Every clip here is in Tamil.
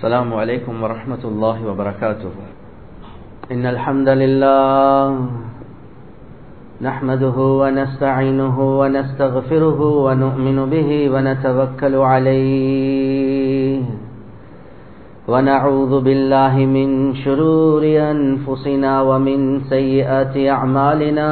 السلام عليكم ورحمة الله وبركاته إن الحمد لله نحمده ونستعينه ونستغفره ونؤمن به ونتوكل عليه ونعوذ بالله من شرور أنفسنا ومن سيئات أعمالنا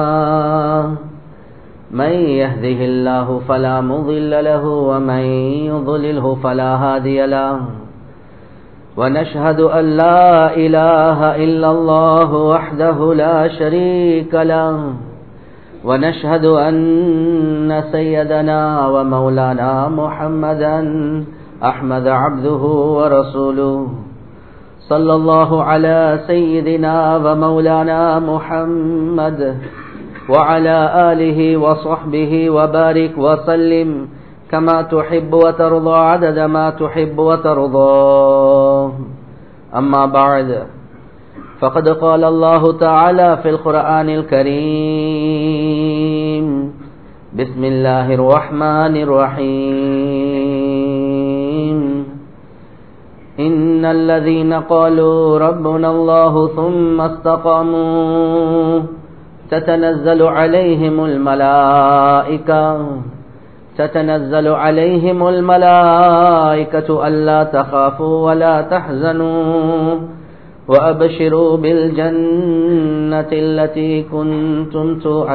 من يهده الله فلا مضل له ومن يضلله فلا هادي له ونشهد أن لا إله إلا الله وحده لا شريك له ونشهد أن سيدنا ومولانا محمدا أحمد عبده ورسوله صلى الله على سيدنا ومولانا محمد وعلى آله وصحبه وبارك وسلم كما تحب وترضى عدد ما تحب وترضى أما بعد فقد قال الله تعالى في القرآن الكريم بسم الله الرحمن الرحيم إن الذين قالوا ربنا الله ثم استقاموا تتنزل عليهم الملائكة تتنزل عليهم الملائكة ألا تخافوا ولا تحزنوا وأبشروا بالجنة التي كنتم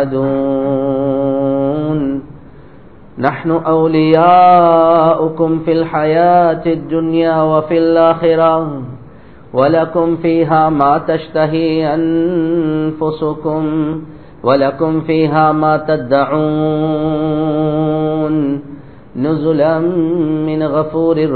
توعدون نحن أولياؤكم في الحياة الدنيا وفي الآخرة ولكم فيها ما تشتهي أنفسكم ولكم فيها ما تدعون نزلا من غفور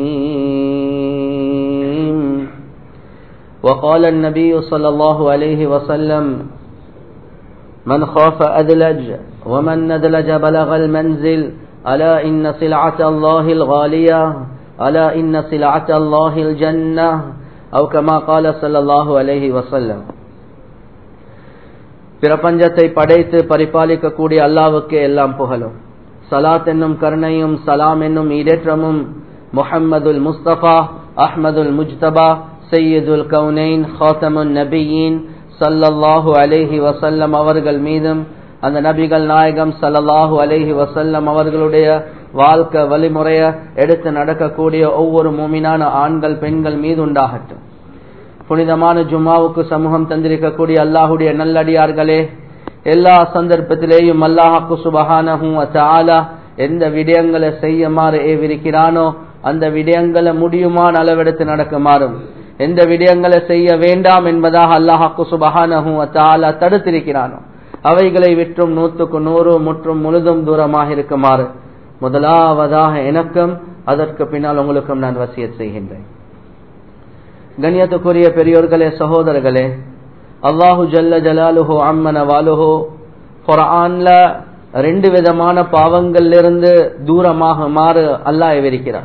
رحيم وقال النبي صلى الله عليه وسلم من خاف أدلج ومن ندلج بلغ المنزل ألا إن سلعة الله الغالية ألا إن سلعة الله الجنة أو كما قال صلى الله عليه وسلم பிரபஞ்சத்தை படைத்து பரிபாலிக்கக்கூடிய அல்லாவுக்கு எல்லாம் புகழும் சலாத் என்னும் கருணையும் சலாம் என்னும் ஈடேற்றமும் முஹம்மதுல் முஸ்தபா அஹ்மதுல் முஜ்தபா சையதுல் கவுனைன் ஹாத்தமுன் நபியின் சல்லல்லாஹு அலேஹி வசல்லம் அவர்கள் மீதும் அந்த நபிகள் நாயகம் சல்லல்லாஹு அலேஹி வசல்லம் அவர்களுடைய வாழ்க்கை வழிமுறைய எடுத்து நடக்கக்கூடிய ஒவ்வொரு மூமினான ஆண்கள் பெண்கள் மீது உண்டாகட்டும் புனிதமான ஜும்மாவுக்கு சமூகம் தந்திருக்கக்கூடிய அல்லாஹுடைய நல்லடியார்களே எல்லா சந்தர்ப்பத்திலேயும் அல்லாஹாக்கு சுபஹானஹும் அத்தாலா எந்த விடயங்களை செய்யுமாறு ஏவிருக்கிறானோ அந்த விடயங்களை முடியுமான அளவெடுத்து நடக்குமாறும் எந்த விடயங்களை செய்ய வேண்டாம் என்பதாக அல்லாஹாக்கு சுபஹானஹும் அத்தாலா தடுத்திருக்கிறானோ அவைகளை விற்றும் நூற்றுக்கு நூறு முற்றும் முழுதும் தூரமாக இருக்குமாறு முதலாவதாக எனக்கும் அதற்கு பின்னால் உங்களுக்கும் நான் வசியத் செய்கின்றேன் கண்ணியத்துக்குரிய பெரியோர்களே சகோதரர்களே அல்லாஹு ஜல்ல ஜலாலுஹோ அம்மன வாலுஹோ குரான்ல ரெண்டு விதமான பாவங்கள்ல இருந்து தூரமாக மாறு அல்லாஹ் விரிக்கிறார்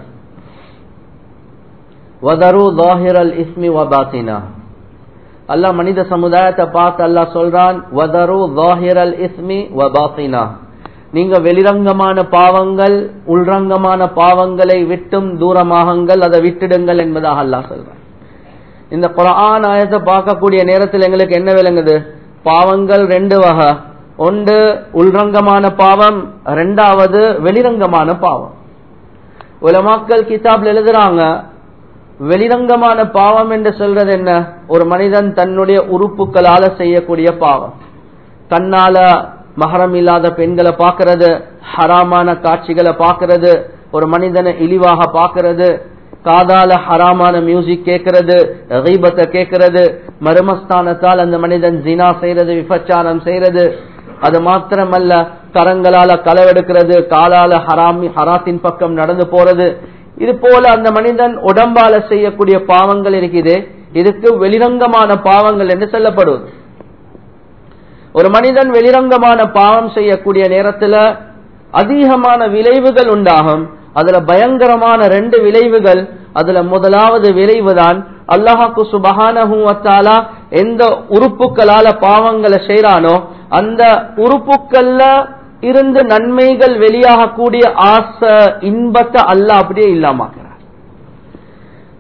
வதரு தாஹிரல் இஸ்மி வபாத்தினா அல்லாஹ் மனித சமுதாயத்தை பார்த்து அல்லாஹ் சொல்றான் வதரு தாஹிரல் இஸ்மி வபாத்தினா நீங்க வெளிரங்கமான பாவங்கள் உள்ரங்கமான பாவங்களை விட்டும் தூரமாகுங்கள் அதை விட்டுடுங்கள் என்பதாக அல்லாஹ் சொல்றான் இந்த குரான் ஆயத்தை பார்க்கக்கூடிய நேரத்தில் எங்களுக்கு என்ன விளங்குது பாவங்கள் ரெண்டு வகை ஒன்று உள்ரங்கமான பாவம் ரெண்டாவது வெளிரங்கமான பாவம் உலமாக்கள் கிதாப்ல எழுதுறாங்க வெளிரங்கமான பாவம் என்று சொல்றது என்ன ஒரு மனிதன் தன்னுடைய உறுப்புகளால செய்யக்கூடிய பாவம் கண்ணால மகரம் இல்லாத பெண்களை பார்க்கறது ஹராமான காட்சிகளை பார்க்கறது ஒரு மனிதனை இழிவாக பார்க்கறது காதால ஹராமான மியூசிக் கேட்கறது ரீபத்தை கேட்கறது மருமஸ்தானத்தால் அந்த மனிதன் ஜினா செய்யறது விபச்சாரம் செய்யறது அது மாத்திரமல்ல கரங்களால களவெடுக்கிறது காலால ஹராமி ஹராத்தின் பக்கம் நடந்து போறது இது போல அந்த மனிதன் உடம்பால செய்யக்கூடிய பாவங்கள் இருக்குது இதுக்கு வெளிரங்கமான பாவங்கள் என்று சொல்லப்படுவது ஒரு மனிதன் வெளிரங்கமான பாவம் செய்யக்கூடிய நேரத்துல அதிகமான விளைவுகள் உண்டாகும் அதுல பயங்கரமான ரெண்டு விளைவுகள் அதுல முதலாவது விளைவுதான் அல்லாஹாக்கு சுபஹானஹூவத்தாலா எந்த உறுப்புகளால பாவங்களை செய்யறானோ அந்த உறுப்புக்கள்ல இருந்து நன்மைகள் வெளியாகக்கூடிய ஆசை இன்பத்தை அல்லாஹ் அப்படியே இல்லாமக்கிறார்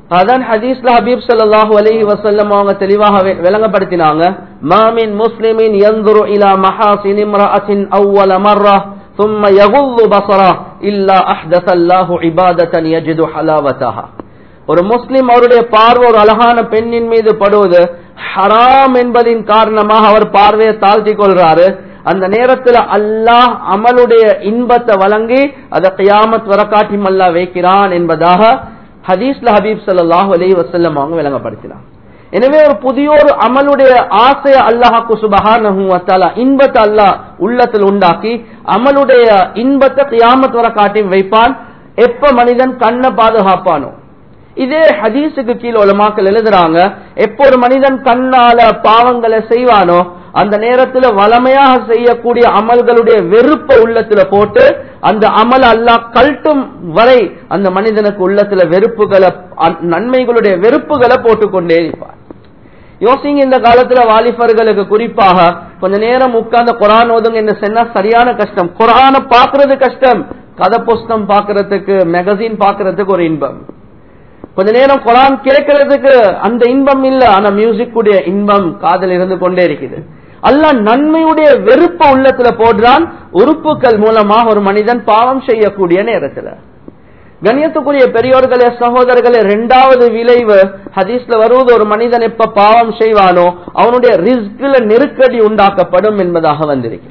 அதான் ஹதீஸ்ல ஹபீப் ஸல்லல்லாஹு அலைஹி வஸல்லம் அவங்க தெளிவாக வெ- விளங்கப்படுத்தினாங்க மாமின் முஸ்லிமின் யன்துரு இலா மஹாசின் இம்ரஅத்தின் அவ்வல மர்ரா ثم يغض بصره الا احدث الله عباده يجد حلاوتها ஒரு முஸ்லிம் அவருடைய பார்வை ஒரு அழகான பெண்ணின் மீது படுவது ஹராம் என்பதின் காரணமாக அவர் பார்வையை தாழ்த்தி கொள்றாரு அந்த நேரத்துல அல்லாஹ் அமலுடைய இன்பத்தை வழங்கி அதை கியாமத் வர காட்டி மல்லா வைக்கிறான் என்பதாக ஹதீஸ்ல ஹபீப் ஸல்லல்லாஹு அலைஹி வஸல்லம் அவங்க விளங்கப்படுத்தினார் எனவே ஒரு புதிய ஒரு அமலுடைய ஆசைய அல்லாஹாக்கு சுபஹானஹு வ தஆலா இன்பத்தை அல்லாஹ் உள்ளத்தில் உண்டாக்கி அமலுடைய இன்பத்தை கியாமத் வர காட்டி வைப்பான் எப்ப மனிதன் கண்ணை பாதுகாப்பானோ இதே ஹதீஸுக்கு கீழே உலமாக்கள் எழுதுறாங்க எப்போ ஒரு மனிதன் கண்ணால பாவங்களை செய்வானோ அந்த நேரத்துல வளமையாக செய்யக்கூடிய அமல்களுடைய வெறுப்ப உள்ளத்துல போட்டு அந்த அமல் அல்லாஹ் கல்ட்டும் வரை அந்த மனிதனுக்கு உள்ளத்துல வெறுப்புகளை அ- நன்மைகளுடைய வெறுப்புகளை போட்டுக்கொண்டே இருப்பார் யோசிங்க இந்த காலத்துல வாலிபர்களுக்கு குறிப்பாக கொஞ்ச நேரம் உட்கார்ந்து குரான் ஓதுங்க என்ன சொன்னா சரியான கஷ்டம் குரான பாக்குறது கஷ்டம் கதை புஸ்தம் பாக்குறதுக்கு மேகசின் பாக்குறதுக்கு ஒரு இன்பம் கொஞ்ச நேரம் குரான் கேட்கறதுக்கு அந்த இன்பம் இல்ல ஆனா மியூசிக் உடைய இன்பம் காதல் இருந்து கொண்டே இருக்குது அல்லாஹ் நன்மையுடைய வெறுப்ப உள்ளத்துல போடுறான் உறுப்புகள் மூலமா ஒரு மனிதன் பாவம் செய்யக்கூடிய நேரத்துல கண்ணியத்துக்குரிய பெரியோர்களே சகோதரர்களே இரண்டாவது விளைவு ஹதீஸ்ல வருவது ஒரு மனிதன் எப்ப பாவம் செய்வானோ அவனுடைய ரிஸ்க்ல நெருக்கடி உண்டாக்கப்படும் என்பதாக வந்திருக்கு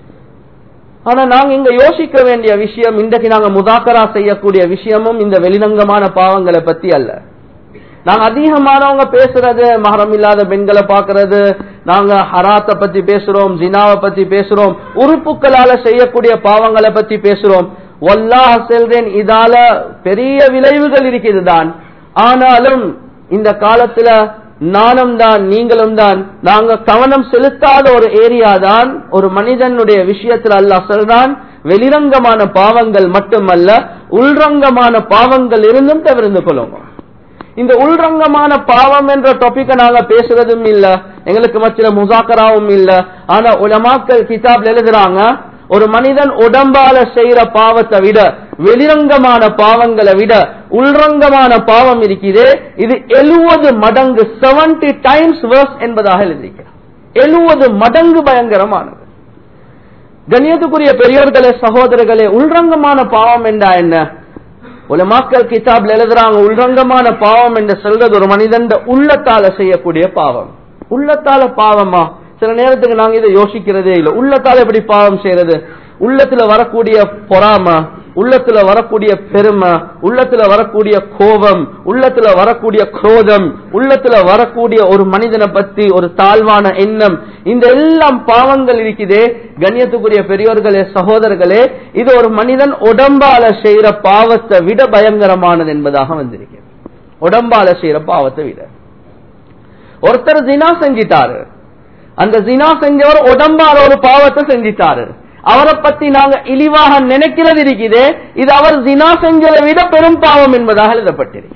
ஆனா நாங்க இங்க யோசிக்க வேண்டிய விஷயம் இன்றைக்கு நாங்க முதாக்கரா செய்யக்கூடிய விஷயமும் இந்த வெளிரங்கமான பாவங்களை பத்தி அல்ல நாங்க அதிகமானவங்க பேசுறது மகரம் இல்லாத பெண்களை பாக்குறது நாங்க ஹராத்தை பத்தி பேசுறோம் ஜினாவை பத்தி பேசுறோம் உறுப்புகளால செய்யக்கூடிய பாவங்களை பத்தி பேசுறோம் வல்லாஹ் செல்றேன் இதால பெரிய விளைவுகள் இருக்குது தான் ஆனாலும் இந்த காலத்துல நானும் தான் நீங்களும் தான் நாங்க கவனம் செலுத்தாத ஒரு ஏரியா தான் ஒரு மனிதனுடைய விஷயத்துல அல்லாஹ் சொல்றான் வெளிரங்கமான பாவங்கள் மட்டுமல்ல உள்ரங்கமான பாவங்கள் இருந்தும் தவிர்த்து கொள்ளுங்க இந்த உள்ரங்கமான பாவம் என்ற டாபிக்க நாங்க பேசுறதும் இல்ல எங்களுக்கு மத்தியில முசாக்கராவும் இல்ல ஆனா உலமாக்கள் கிதாப்ல எழுதுறாங்க ஒரு மனிதன் உடம்பால செய்யற பாவத்தை விட வெளிரங்கமான பாவங்களை விட உள்ரங்கமான பாவம் இருக்குது இது எழுவது மடங்கு செவன்டி டைம்ஸ் வேர்ஸ் என்பதாக எழுதியிருக்கிறார் எழுவது மடங்கு பயங்கரமானது கண்ணியத்துக்குரிய பெரியோர்களே சகோதரர்களே உள்ரங்கமான பாவம் என்றா என்ன உலமாக்கள் கிதாப்ல எழுதுறாங்க உள்ரங்கமான பாவம் என்று சொல்றது ஒரு மனிதன் உள்ளத்தால செய்யக்கூடிய பாவம் உள்ளத்தால பாவமா சில நேரத்துக்கு நாங்க இதை யோசிக்கிறதே இல்லை உள்ளத்தால எப்படி பாவம் செய்யறது உள்ளத்துல வரக்கூடிய பொறாம உள்ளத்துல வரக்கூடிய பெருமை உள்ளத்துல வரக்கூடிய கோபம் உள்ளத்துல வரக்கூடிய குரோதம் உள்ளத்துல வரக்கூடிய ஒரு மனிதனை பத்தி ஒரு தாழ்வான எண்ணம் இந்த எல்லாம் பாவங்கள் இருக்குதே கண்ணியத்துக்குரிய பெரியோர்களே சகோதரர்களே இது ஒரு மனிதன் உடம்பால செய்யற பாவத்தை விட பயங்கரமானது என்பதாக வந்திருக்கிறது உடம்பால செய்யற பாவத்தை விட ஒருத்தர் ஜினா செஞ்சிட்டாரு அந்த ஜினா செஞ்சவர் உடம்பால ஒரு பாவத்தை செஞ்சிட்டாரு அவரை பத்தி நாங்க இழிவாக நினைக்கிறது இருக்குது இது அவர் ஜினா செஞ்சதை விட பெரும் பாவம் என்பதாக எழுதப்பட்டிருக்கு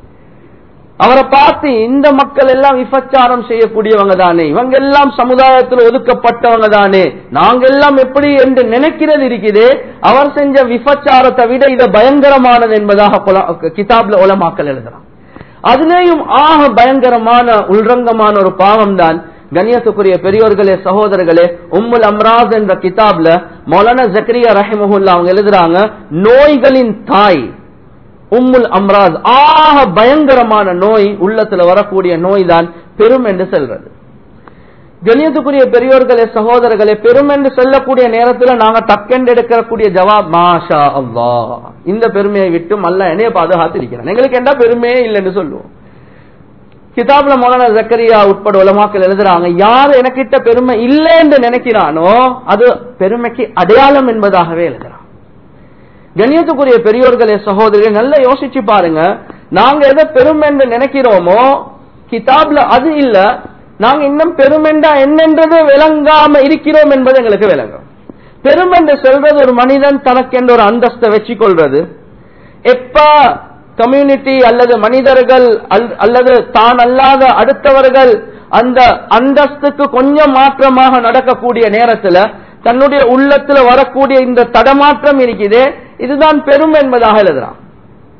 அவரை பார்த்து இந்த மக்கள் எல்லாம் விபச்சாரம் செய்யக்கூடியவங்க தானே இவங்க எல்லாம் சமுதாயத்தில் ஒதுக்கப்பட்டவங்க தானே நாங்க எல்லாம் எப்படி என்று நினைக்கிறது இருக்குது அவர் செஞ்ச விபச்சாரத்தை விட இது பயங்கரமானது என்பதாக புல- கிதாப்ல உலமாக்கல் எழுதுறான் அதுலேயும் ஆக பயங்கரமான உள்ரங்கமான ஒரு பாவம் தான் கண்ணியத்துக்குரிய பெரியோர்களே சகோதரர்களே உம்முல் அம்ராஸ் என்ற கிதாப்ல மௌலானா ஜக்கரியா ரஹிமஹுல்லா அவங்க எழுதுறாங்க நோய்களின் தாய் உம்முல் அம்ராஸ் ஆக பயங்கரமான நோய் உள்ளத்துல வரக்கூடிய நோய் தான் பெரும் என்று சொல்றது கண்ணியத்துக்குரிய பெரியோர்களே சகோதரர்களே பெரும் என்று சொல்லக்கூடிய நேரத்துல நாங்க டக்கென்று எடுக்கக்கூடிய ஜவாப் மாஷா அல்லா இந்த பெருமையை விட்டு மல்ல என்னைய பாதுகாத்து இருக்கிறேன் எங்களுக்கு என்ன பெருமையே இல்லைன்னு சொல்லுவோம் கிதாப்ல மௌலானா ஜக்கரியா உட்பட உலமாக்கள் எழுதுறாங்க யார் எனக்கிட்ட பெருமை இல்லை என்று நினைக்கிறானோ அது பெருமைக்கு அடையாளம் என்பதாகவே எழுதுறான் கண்ணியத்துக்குரிய பெரியோர்களே சகோதரி நல்லா யோசிச்சு பாருங்க நாங்க எதை பெருமை என்று நினைக்கிறோமோ கிதாப்ல அது இல்ல நாங்க இன்னும் பெருமெண்டா என்னன்றது விளங்காம இருக்கிறோம் என்பது எங்களுக்கு விளங்கும் பெருமை என்று சொல்றது ஒரு மனிதன் தனக்கென்ற ஒரு அந்தஸ்தை வச்சுக் கொள்றது எப்ப கம்யூனிட்டி அல்லது மனிதர்கள் அல்- அல்லது தான் அல்லாத அடுத்தவர்கள் அந்த அந்தஸ்துக்கு கொஞ்சம் மாற்றமாக நடக்கக்கூடிய நேரத்துல தன்னுடைய உள்ளத்துல வரக்கூடிய இந்த தடமாற்றம் இருக்குது இதுதான் பெரும் என்பதாக எழுதுறான்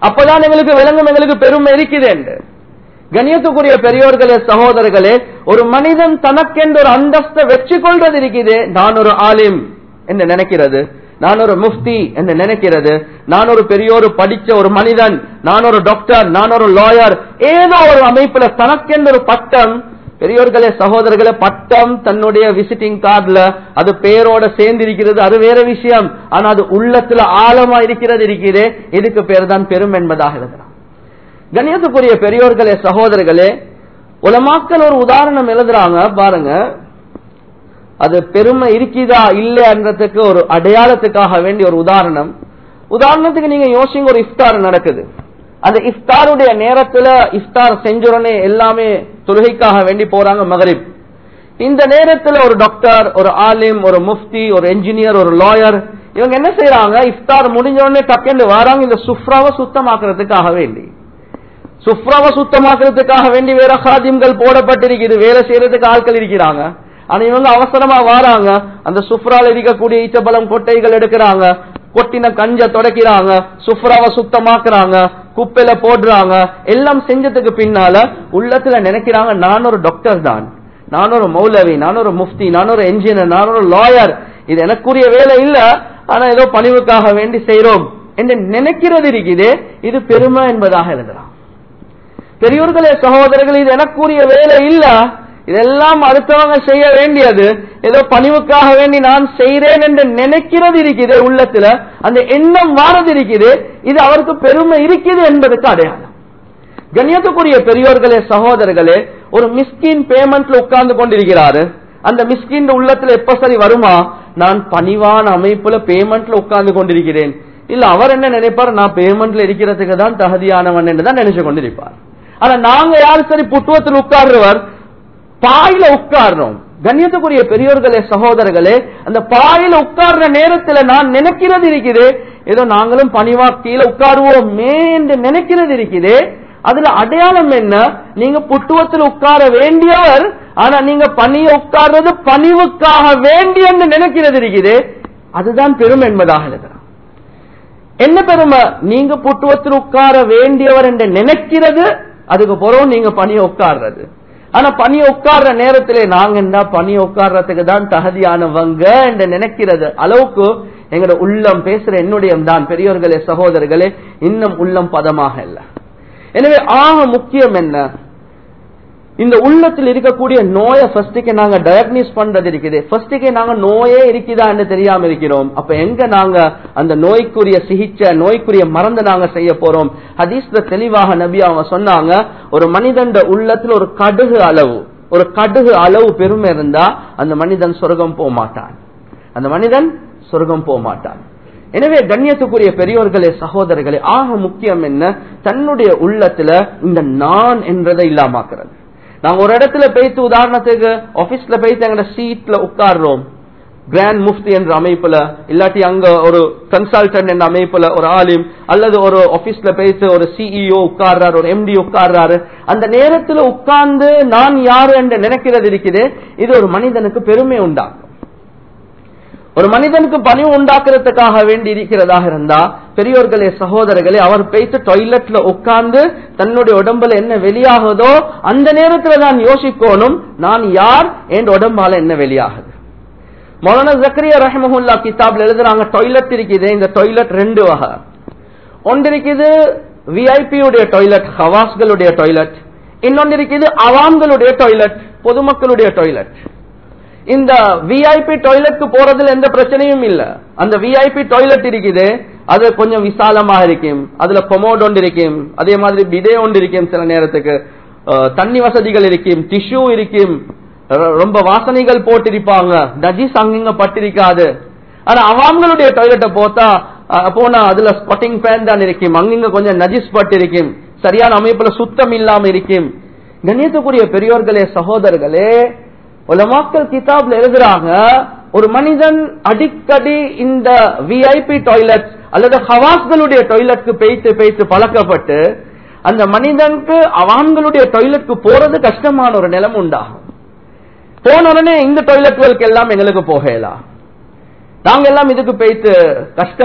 அப்பதான் எங்களுக்கு விளங்கும் எங்களுக்கு பெருமை இருக்குது என்று கணியத்துக்குரிய பெரியோர்களே சகோதரர்களே ஒரு மனிதன் தனக்கென்று ஒரு அந்தஸ்தை வச்சு கொள்றது இருக்குது நான் ஒரு ஆலிம் என்று நினைக்கிறது நான் ஒரு முஃப்தி என்று நினைக்கிறது நான் ஒரு பெரியோரு படிச்ச ஒரு மனிதன் நான் ஒரு டாக்டர் நான் ஒரு லாயர் ஏதோ ஒரு அமைப்புல தனக்கென்று ஒரு பட்டம் பெரியோர்களே சகோதரர்களே பட்டம் தன்னுடைய விசிட்டிங் கார்டுல அது பேரோட சேர்ந்து இருக்கிறது அது வேற விஷயம் ஆனா அது உள்ளத்துல ஆழமா இருக்கிறது இருக்கிறது இதுக்கு பேர் தான் பெரும் என்பதாக இருக்கிறான் கண்ணியத்துக்குரிய பெரியோர்களே சகோதரர்களே உலமாக்கள் ஒரு உதாரணம் எழுதுறாங்க பாருங்க அது பெருமை இருக்குதா இல்லைன்றதுக்கு ஒரு அடையாளத்துக்காக வேண்டிய ஒரு உதாரணம் உதாரணத்துக்கு நீங்க யோசிங்க ஒரு இஃப்தார் நடக்குது அந்த இஃப்தாருடைய நேரத்துல இஃப்தார் செஞ்சுடனே எல்லாமே தொழுகைக்காக வேண்டி போறாங்க மகரிப் இந்த நேரத்துல ஒரு டாக்டர் ஒரு ஆலிம் ஒரு முஃப்தி ஒரு என்ஜினியர் ஒரு லாயர் இவங்க என்ன செய்யறாங்க இஃப்தார் முடிஞ்ச உடனே டக்குன்னு வராங்க இந்த சுஃப்ராவை சுத்தமாக்குறதுக்காக வேண்டி சுப்ராவை சுத்தமாக்குறதுக்காக வேண்டி வேற ஹாதிம்கள் போடப்பட்டிருக்குது வேலை செய்யறதுக்கு ஆட்கள் இருக்கிறாங்க ஆனா இவங்க அவசரமா வாராங்க அந்த சுப்ரால இருக்கக்கூடிய ஈச்சபலம் கொட்டைகள் எடுக்கிறாங்க கொட்டின கஞ்ச தொடக்கிறாங்க சுப்ராவை சுத்தமாக்குறாங்க குப்பையில போடுறாங்க எல்லாம் செஞ்சதுக்கு பின்னால உள்ளத்துல நினைக்கிறாங்க நான் ஒரு டாக்டர் தான் நான் ஒரு மௌலவி நான் ஒரு முஃப்தி நான் ஒரு என்ஜினியர் நான் ஒரு லாயர் இது எனக்குரிய வேலை இல்ல ஆனா ஏதோ பணிவுக்காக வேண்டி செய்யறோம் என்று நினைக்கிறது இருக்குது இது பெருமை என்பதாக எழுதுறான் பெரியோர்களே சகோதரர்கள் இது எனக்குரிய வேலை இல்ல இதெல்லாம் அடுத்தவங்க செய்ய வேண்டியது ஏதோ பணிவுக்காக வேண்டி நான் செய்கிறேன் என்று நினைக்கிறது இருக்குது உள்ளத்துல அந்த எண்ணம் வாரது இருக்குது இது அவருக்கு பெருமை இருக்குது என்பதற்கு அடையாளம் கண்ணியத்துக்குரிய பெரியோர்களே சகோதரர்களே ஒரு மிஸ்கின் பேமெண்ட்ல உட்கார்ந்து கொண்டிருக்கிறாரு அந்த மிஸ்கின் உள்ளத்துல எப்ப சரி வருமா நான் பணிவான அமைப்புல பேமெண்ட்ல உட்கார்ந்து கொண்டிருக்கிறேன் இல்ல அவர் என்ன நினைப்பார் நான் பேமெண்ட்ல இருக்கிறதுக்கு தான் தகுதியானவன் என்று தான் நினைச்சு கொண்டிருப்பார் ஆனா நாங்க யாரு சரி புட்டுவத்தில் உட்கார்றவர் பாயில உட்கார்றோம் கண்ணியத்துக்குரிய பெரியோர்களே சகோதரர்களே அந்த பாயில உட்கார்ற நேரத்துல நான் நினைக்கிறது இருக்குது ஏதோ நாங்களும் பணிவா கீழே உட்காருவோமே என்று நினைக்கிறது இருக்குது அதுல அடையாளம் என்ன நீங்க புட்டுவத்தில் உட்கார வேண்டியவர் ஆனா நீங்க பணிய உட்கார்றது பணிவுக்காக வேண்டி என்று நினைக்கிறது இருக்குது அதுதான் பெரும் என்பதாக இருக்கிறார் என்ன பெருமை நீங்க புட்டுவத்தில் உட்கார வேண்டியவர் என்று நினைக்கிறது அதுக்கு பிறகு நீங்க பணிய உட்கார்றது ஆனா பணி உட்கார்ற நேரத்திலே நாங்க என்ன பணி உட்கார்றதுக்கு தான் தகுதியானவங்க என்று நினைக்கிறது அளவுக்கு எங்களோட உள்ளம் பேசுற என்னுடைய தான் பெரியோர்களே சகோதரர்களே இன்னும் உள்ளம் பதமாக இல்ல எனவே ஆக முக்கியம் என்ன இந்த உள்ளத்தில் இருக்கக்கூடிய நோயை ஃபர்ஸ்டுக்கு நாங்க டயக்னிஸ் பண்றது இருக்குது ஃபர்ஸ்டுக்கு நாங்க நோயே இருக்குதா என்று தெரியாம இருக்கிறோம் அப்ப எங்க நாங்க அந்த நோய்க்குரிய சிகிச்சை நோய்க்குரிய மறந்து நாங்க செய்ய போறோம் ஹதீஸ்ல தெளிவாக நபி அவங்க சொன்னாங்க ஒரு மனிதன் உள்ளத்துல ஒரு கடுகு அளவு ஒரு கடுகு அளவு பெருமை இருந்தா அந்த மனிதன் சொர்க்கம் போக மாட்டான் அந்த மனிதன் சொர்க்கம் போக மாட்டான் எனவே கண்ணியத்துக்குரிய பெரியோர்களே சகோதரர்களே ஆக முக்கியம் என்ன தன்னுடைய உள்ளத்துல இந்த நான் என்றதை இல்லாமாக்குறது நாங்க ஒரு இடத்துல போய்த்து உதாரணத்துக்கு ஆபீஸ்ல போய்த்து எங்க சீட்ல உட்கார்றோம் கிராண்ட் முஃப்தி என்ற அமைப்புல இல்லாட்டி அங்க ஒரு கன்சல்டன்ட் என்ற அமைப்புல ஒரு ஆலிம் அல்லது ஒரு ஆபீஸ்ல போய்த்து ஒரு சிஇஓ உட்கார்றாரு ஒரு எம்டி உட்கார்றாரு அந்த நேரத்துல உட்கார்ந்து நான் யாரு என்று நினைக்கிறது இருக்குது இது ஒரு மனிதனுக்கு பெருமை உண்டாக்கும் ஒரு மனிதனுக்கு பணிவு உண்டாக்குறதுக்காக வேண்டி இருக்கிறதாக இருந்தா பெரியோர்களே சகோதரர்களே அவர் போயிட்டு டாய்லெட்ல உட்கார்ந்து தன்னுடைய உடம்புல என்ன வெளியாகுதோ அந்த நேரத்துல நான் யோசிக்கணும் நான் யார் என் உடம்பால என்ன வெளியாகுது மௌலானா ஜக்கரியா ரஹமஹுல்லா கிதாப்ல எழுதுறாங்க டாய்லெட் இருக்குது இந்த டாய்லெட் ரெண்டு வகை ஒன்று இருக்குது விஐபி உடைய டாய்லெட் ஹவாஸ்களுடைய டாய்லெட் இன்னொன்று இருக்குது அவாம்களுடைய டாய்லெட் பொதுமக்களுடைய டாய்லெட் இந்த விஐபி டாய்லெட்க்கு போறதுல எந்த பிரச்சனையும் இல்ல அந்த விஐபி டாய்லெட் இருக்குது அது கொஞ்சம் விசாலமா இருக்கும் அதுல கொமோட் ஒன்று இருக்கும் அதே மாதிரி பிடே ஒன்று இருக்கும் சில நேரத்துக்கு தண்ணி வசதிகள் இருக்கும் டிஷ்யூ இருக்கும் ரொம்ப வாசனைகள் போட்டிருப்பாங்க நஜிஸ் அங்கிங்க பட்டிருக்காது ஆனா அவாம்களுடைய டாய்லெட்டை போத்தா போனா அதுல ஸ்பாட்டிங் ஃபேன் தான் இருக்கும் அங்கிங்க கொஞ்சம் நஜிஸ் பட்டு இருக்கும் சரியான அமைப்புல சுத்தம் இல்லாம இருக்கும் கண்ணியத்துக்குரிய பெரியோர்களே சகோதரர்களே உலமாக்கல் கிதாப்ல எழுதுறாங்க ஒரு மனிதன் அடிக்கடி இந்த விஐபி டாய்லெட் அல்லது ஹவாஸ்களுடைய டாய்லெட்க்கு பெய்த்து பெய்த்து பழக்கப்பட்டு அந்த மனிதனுக்கு அவான்களுடைய டாய்லெட்க்கு போறது கஷ்டமான ஒரு நிலம் உண்டாகும் போன உடனே இந்த டாய்லெட்களுக்கு எல்லாம் எங்களுக்கு போகலாம் நாங்க எல்லாம் இதுக்கு பெய்த்து கஷ்டம்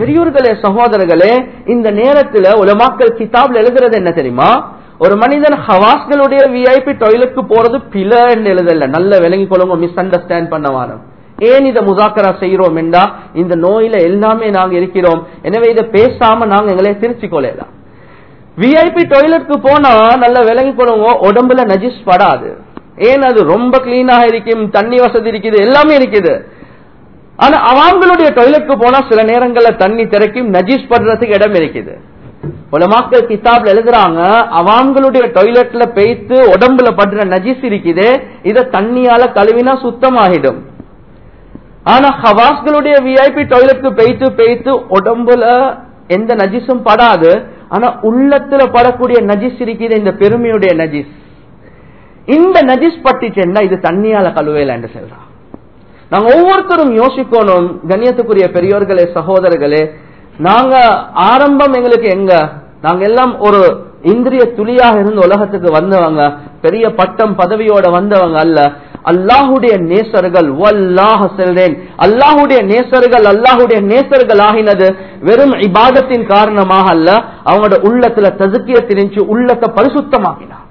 பெரியோர்களே சகோதரர்களே இந்த நேரத்துல உலமாக்கள் கிதாப்ல எழுதுறது என்ன தெரியுமா ஒரு மனிதன் ஹவாஸ்களுடைய விஐபி டாய்லெட்க்கு போறது பிளன்னு எழுதல நல்ல விளங்கி கொள்ளுங்க மிஸ் அண்டர்ஸ்டாண்ட் பண்ண ஏன் இதை முதாக்கரா செய்யறோம் என்றா இந்த நோயில எல்லாமே நாங்க இருக்கிறோம் எனவே இதை பேசாம நாங்க எங்களை திருச்சி கொள்ளலாம் விஐபி டாய்லெட்க்கு போனா நல்ல விளங்கி கொள்ளுங்க உடம்புல நஜிஸ் படாது ஏன் அது ரொம்ப கிளீனாக இருக்கும் தண்ணி வசதி இருக்குது எல்லாமே இருக்குது ஆனா அவங்களுடைய டாய்லெட்க்கு போனா சில நேரங்கள்ல தண்ணி திறக்கும் நஜீஸ் படுறதுக்கு இடம் இருக்குது பல மக்கள் கிதாப்ல எழுதுறாங்க அவங்களுடைய டாய்லெட்ல பெய்த்து உடம்புல படுற நஜீஸ் இருக்குது இத தண்ணியால கழுவினா சுத்தமாகிடும் ஆனா ஹவாஸ்களுடைய விஐபி டாய்லெட்க்கு பெய்த்து பெய்த்து உடம்புல எந்த நஜிஸும் படாது ஆனா உள்ளத்துல படக்கூடிய நஜிஸ் இருக்குது இந்த பெருமையுடைய நஜிஸ் இந்த நஜிஸ் பட்டுச்சுன்னா இது தண்ணியால கழுவேல என்று சொல்றான் நாங்க ஒவ்வொருத்தரும் யோசிக்கணும் கண்ணியத்துக்குரிய பெரியோர்களே சகோதரர்களே நாங்க ஆரம்பம் எங்களுக்கு எங்க நாங்க எல்லாம் ஒரு இந்திரிய துளியாக இருந்து உலகத்துக்கு வந்தவங்க பெரிய பட்டம் பதவியோட வந்தவங்க அல்ல அல்லாஹுடைய நேசர்கள் வல்லாஹ செல்றேன் அல்லாஹுடைய நேசர்கள் அல்லாஹுடைய நேசர்கள் ஆகினது வெறும் இபாதத்தின் காரணமாக அல்ல அவங்களோட உள்ளத்துல ததுக்கிய தெரிஞ்சு உள்ளத்தை பரிசுத்தமாக்கினார்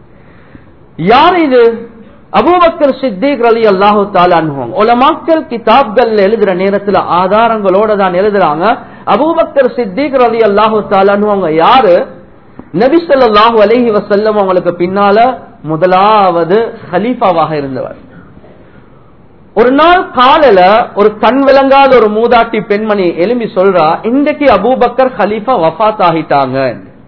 யார் இது அபூபக்கர் சித்திக் அலி அல்லாஹு தாலான் உலமாக்கள் கிதாப்கள் எழுதுற நேரத்துல ஆதாரங்களோட தான் எழுதுறாங்க அபூபக்கர் சித்திக் அலி அல்லாஹு தாலான் யாரு நபி சொல்லாஹு அலஹி வசல்லம் அவங்களுக்கு பின்னால முதலாவது ஹலீஃபாவாக இருந்தவர் ஒரு நாள் காலையில ஒரு கண் விளங்காத ஒரு மூதாட்டி பெண்மணி எலும்பி சொல்றா இன்றைக்கு அபூபக்கர் ஹலீஃபா வஃத் ஆகிட்டாங்க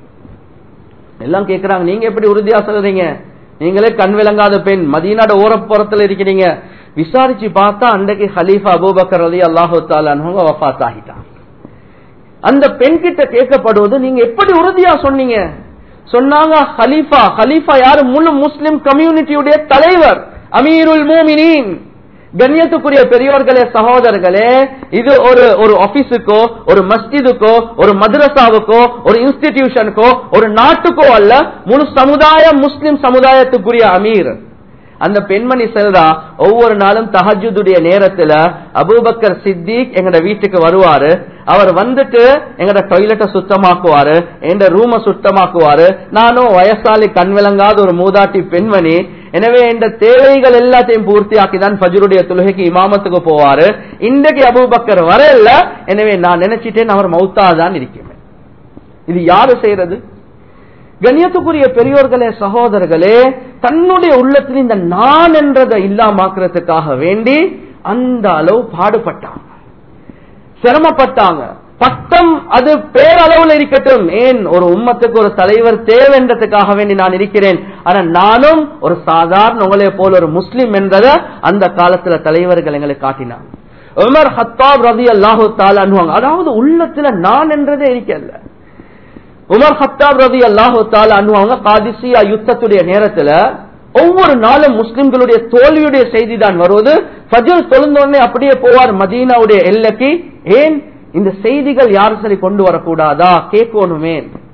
எல்லாம் கேக்குறாங்க நீங்க எப்படி உறுதியா சொல்றீங்க நீங்களே கண் விளங்காத பெண் மதீனாட ஓரப்புறத்துல இருக்கிறீங்க விசாரிச்சு பார்த்தா அன்றைக்கு ஹலீஃபா அபூபக்கர் அலி அல்லாஹு தாலானவங்க வஃத் ஆகிட்டாங்க அந்த பெண் கிட்ட கேட்கப்படுவது நீங்க எப்படி உறுதியா சொன்னீங்க சொன்னாங்க ஹலீஃபா ஹலீஃபா யாரு முழு முஸ்லிம் கம்யூனிட்டியுடைய தலைவர் அமீருல் மூமினின் கண்ணியத்துக்குரிய பெரியவர்களே சகோதரர்களே இது ஒரு ஒரு ஆபீஸுக்கோ ஒரு மஸ்ஜிதுக்கோ ஒரு மദ്രസാவுக்கோ ஒரு இன்ஸ்டிடியூஷனுக்கோ ஒரு நாட்டுக்கோ அல்ல முழு சமுதாயம் முஸ்லிம் சமுதாயத்துக்குரிய அமீர் அந்த பெண்மணி செல்றா ஒவ்வொரு நாளும் தஹஜுடைய நேரத்துல அபூபக்கர் சித்திக் எங்கட வீட்டுக்கு வருவாரு அவர் வந்துட்டு எங்கட டாய்லெட்டை சுத்தமாக்குவாரு எங்க ரூம சுத்தமாக்குவாரு நானும் வயசாலி கண் விளங்காத ஒரு மூதாட்டி பெண்மணி எனவே இந்த தேவைகள் எல்லாத்தையும் பூர்த்தி ஆக்கிதான் பஜருடைய தொழுகைக்கு இமாமத்துக்கு போவாரு இன்றைக்கு அபூபக்கர் வரல எனவே நான் நினைச்சிட்டேன் அவர் மௌத்தாதான் இருக்கிறேன் இது யாரு செய்யறது கண்ணியத்துக்குரிய பெரியோர்களே சகோதரர்களே தன்னுடைய உள்ளத்தில் இந்த நான் என்றதை இல்லாமாக்குறதுக்காக வேண்டி அந்த அளவு பாடுபட்டாங்க சிரமப்பட்டாங்க பட்டம் அது பேரளவுல இருக்கட்டும் ஏன் ஒரு உம்மத்துக்கு ஒரு தலைவர் தேவைன்றதுக்காக வேண்டி நான் இருக்கிறேன் ஆனா நானும் ஒரு சாதாரண உங்களே போல ஒரு முஸ்லிம் என்றத அந்த காலத்துல தலைவர்கள் எங்களுக்கு காட்டினாங்க உமர் ஹத்தாப் ரவி அல்லாஹு தாலான்வாங்க அதாவது உள்ளத்துல நான் என்றதே இருக்கல உமர் ஹத்தாப் ரவி அல்லாஹு தாலான்வாங்க காதிசியா யுத்தத்துடைய நேரத்துல ஒவ்வொரு நாளும் முஸ்லிம்களுடைய தோல்வியுடைய செய்தி தான் வருவது ஃபஜர் தொழுந்தோடனே அப்படியே போவார் மதீனாவுடைய எல்லைக்கு ஏன் இந்த செய்திகள் யாரும் சரி கொண்டு வரக்கூடாதா கேட்கணுமே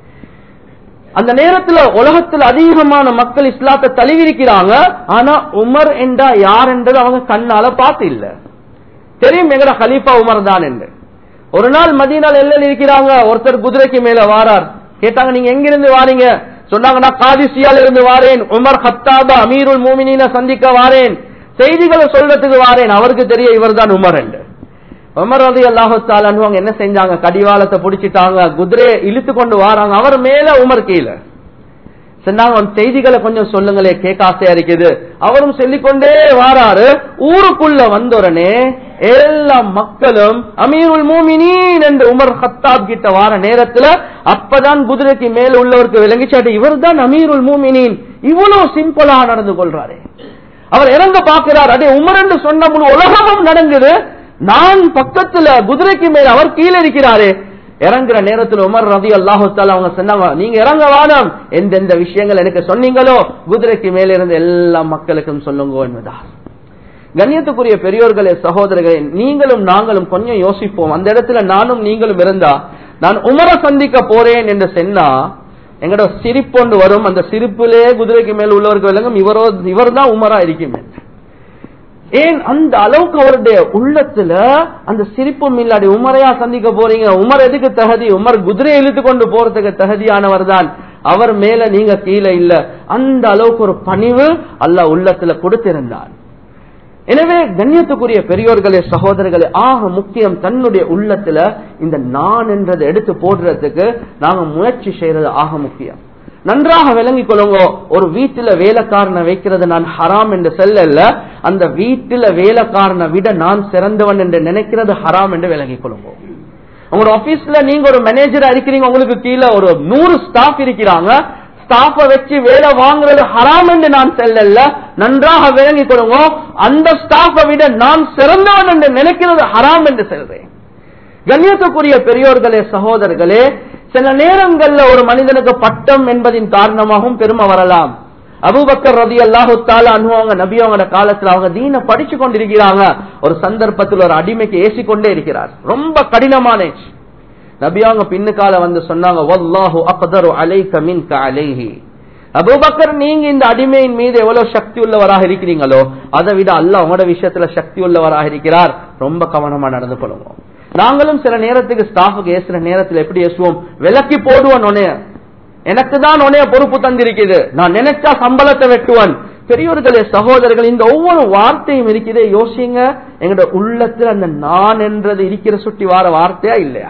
அந்த நேரத்துல உலகத்தில் அதிகமான மக்கள் இஸ்லாத்தை தழுவிருக்கிறாங்க ஆனா உமர் என்றா யார் என்றது அவங்க கண்ணால பார்த்து இல்ல தெரியும் எங்கட ஹலீஃபா உமர் தான் என்று ஒரு நாள் மதியனால் எல்லையில் இருக்கிறாங்க ஒருத்தர் குதிரைக்கு மேல வாரார் கேட்டாங்க நீங்க எங்கிருந்து வாரீங்க சொன்னாங்க நான் காதிசியால இருந்து வாரேன் உமர் ஹத்தாபா அமீருல் மூமினின சந்திக்க வாரேன் செய்திகளை சொல்றதுக்கு வாரேன் அவருக்கு தெரிய இவர் தான் உமர் என்று உமர் ரதி அல்லாஹாலுவங்க என்ன செஞ்சாங்க கடிவாளத்தை புடிச்சிட்டாங்க குதிரையை இழுத்து கொண்டு வாராங்க அவர் மேல உமர் கீழே சொன்னாங்க செய்திகளை கொஞ்சம் சொல்லுங்களே கேட்க ஆசையா இருக்குது அவரும் சொல்லிக்கொண்டே வாராரு ஊருக்குள்ள வந்தோடனே எல்லா மக்களும் அமீருல் மூமினின் என்று உமர் ஹத்தாப் கிட்ட வார நேரத்துல அப்பதான் குதிரைக்கு மேல உள்ளவருக்கு விளங்கிச்சாட்டு இவர் தான் அமீருல் மூமினின் இவ்வளவு சிம்பிளா நடந்து கொள்றாரு அவர் இறங்க பாக்குறார் அடே உமர் என்று சொன்ன முழு உலகமும் நடங்குது நான் பக்கத்துல குதிரைக்கு மேல அவர் கீழே இருக்கிறாரு இறங்குற நேரத்தில் உமர் ரதி அல்லாஹால அவங்க சொன்னாங்க நீங்க இறங்க வானம் எந்தெந்த விஷயங்கள் எனக்கு சொன்னீங்களோ குதிரைக்கு மேல இருந்து எல்லா மக்களுக்கும் சொல்லுங்க என்பதா கண்ணியத்துக்குரிய பெரியோர்களே சகோதரர்களே நீங்களும் நாங்களும் கொஞ்சம் யோசிப்போம் அந்த இடத்துல நானும் நீங்களும் இருந்தா நான் உமரை சந்திக்க போறேன் என்று சொன்னா எங்கட சிரிப்பொண்டு வரும் அந்த சிரிப்பிலே குதிரைக்கு மேல் உள்ளவருக்கு விளங்கும் இவரோ இவர் தான் உமரா இருக்குமே ஏன் அந்த அளவுக்கு அவருடைய உள்ளத்துல அந்த சிரிப்பும் இல்லாடி உமரையா சந்திக்க போறீங்க உமர் எதுக்கு தகுதி உமர் குதிரையை இழுத்து கொண்டு போறதுக்கு தகுதியானவர் தான் அவர் மேல நீங்க கீழே இல்ல அந்த அளவுக்கு ஒரு பணிவு அல்லாஹ் உள்ளத்துல கொடுத்திருந்தார் எனவே கண்ணியத்துக்குரிய பெரியோர்களே சகோதரர்களே ஆக முக்கியம் தன்னுடைய உள்ளத்துல இந்த நான் என்றதை எடுத்து போடுறதுக்கு நாங்க முயற்சி செய்யறது ஆக முக்கியம் நன்றாக விளங்கிக் கொள்ளுங்க ஒரு வீட்டுல வேலைக்காரனை வைக்கிறது நான் ஹராம் என்று செல்லல அந்த வீட்டுல வேலைக்காரனை விட நான் சிறந்தவன் என்று நினைக்கிறது ஹராம் என்று விளங்கிக் கொள்ளுங்க உங்களோட ஆபீஸ்ல நீங்க ஒரு மேனேஜரா இருக்கிறீங்க உங்களுக்கு கீழே ஒரு நூறு ஸ்டாஃப் இருக்கிறாங்க ஸ்டாஃப வச்சு வேலை வாங்குறது ஹராம் என்று நான் செல்லல நன்றாக விளங்கிக் கொள்ளுங்க அந்த ஸ்டாஃபை விட நான் சிறந்தவன் என்று நினைக்கிறது ஹராம் என்று செல்றேன் கண்ணியத்துக்குரிய பெரியோர்களே சகோதரர்களே சில நேரங்கள்ல ஒரு மனிதனுக்கு பட்டம் என்பதின் காரணமாகவும் பெருமை வரலாம் அபுபக்கர் ரதி அல்லாஹுத்தால அனுபவங்க நபி அவங்களோட காலத்துல அவங்க தீன படிச்சு கொண்டிருக்கிறாங்க ஒரு சந்தர்ப்பத்தில் ஒரு அடிமைக்கு ஏசிக்கொண்டே இருக்கிறார் ரொம்ப கடினமான நபி அவங்க பின்னுக்கால வந்து சொன்னாங்க வல்லாஹு அக்தரு அலைக மின்க அலைஹி அபூபக்கர் நீங்க இந்த அடிமையின் மீது எவ்வளவு சக்தி உள்ளவராக இருக்கிறீங்களோ அதை விட அல்லாஹ் உங்களோட விஷயத்துல சக்தி உள்ளவராக இருக்கிறார் ரொம்ப கவனமா நடந்து கொள்ளுவோம் நாங்களும் சில நேரத்துக்கு ஸ்டாஃபுக்கு ஏசுற நேரத்தில் எப்படி ஏசுவோம் விலக்கி போடுவோம் உனைய எனக்கு தான் உனைய பொறுப்பு தந்திருக்குது நான் நினைச்சா சம்பளத்தை வெட்டுவன் பெரியோர்களே சகோதரர்கள் இந்த ஒவ்வொரு வார்த்தையும் இருக்குதே யோசிங்க எங்களோட உள்ளத்துல அந்த நான் என்றது இருக்கிற சுட்டி வார வார்த்தையா இல்லையா